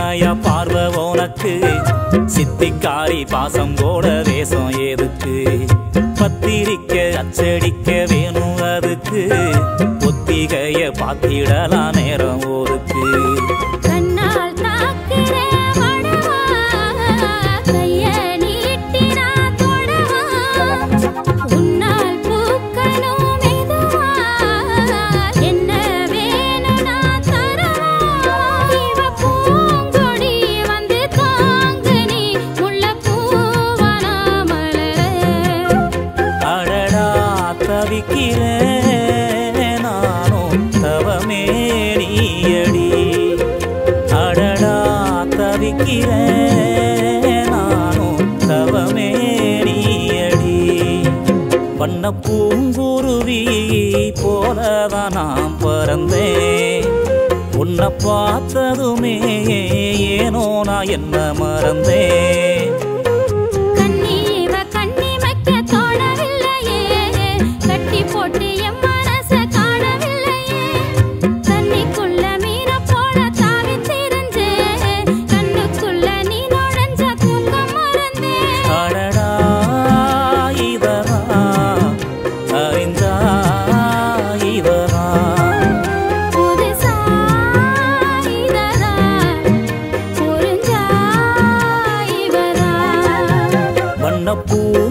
சின்னையா பார்வை உனக்கு சித்திக்காரி பாசம் போட வேஷம் எதுக்கு பத்திரிக்க அச்சடிக்க வேணும் அதுக்கு ஒத்திகைய பார்த்திடலாம் நேரம் ஒதுக்கு கண்ணால் தாக்குற வடவா கைய நீட்டி நான் தொடவா உன்னால் பூக்கணும் மெதுவா என்ன வேணும் நான் தரவா இவ பூங்கொடி வந்து தாங்கு நீ முல்லைப்பூவனா மலர அடடா தவிக்கிறேன் நானும் தவமே நீயடி அடடா தவிக்கிறேன் நானும் தவமே நீயடி வண்ண பூங்குருவி போலதான் நான் பறந்தேன் உன்னை பார்த்ததுமே ஏனோ நான் என்ன மறந்தேன் கண்ணீவ கண்ணிமைக்க தோணவில்லையே கட்டி போட்டு என் மனச காணவில்லையே தண்ணிக்குள்ள மீன போட தாவி திரிஞ்சே கண்ணுக்குள்ள நீ நுழைஞ்ச தூக்கம் மறந்தே அடடா இவரா அறிந்தா இவரா புதுசா இதரா புரிஞ்சா இவரா வண்ணப்பூ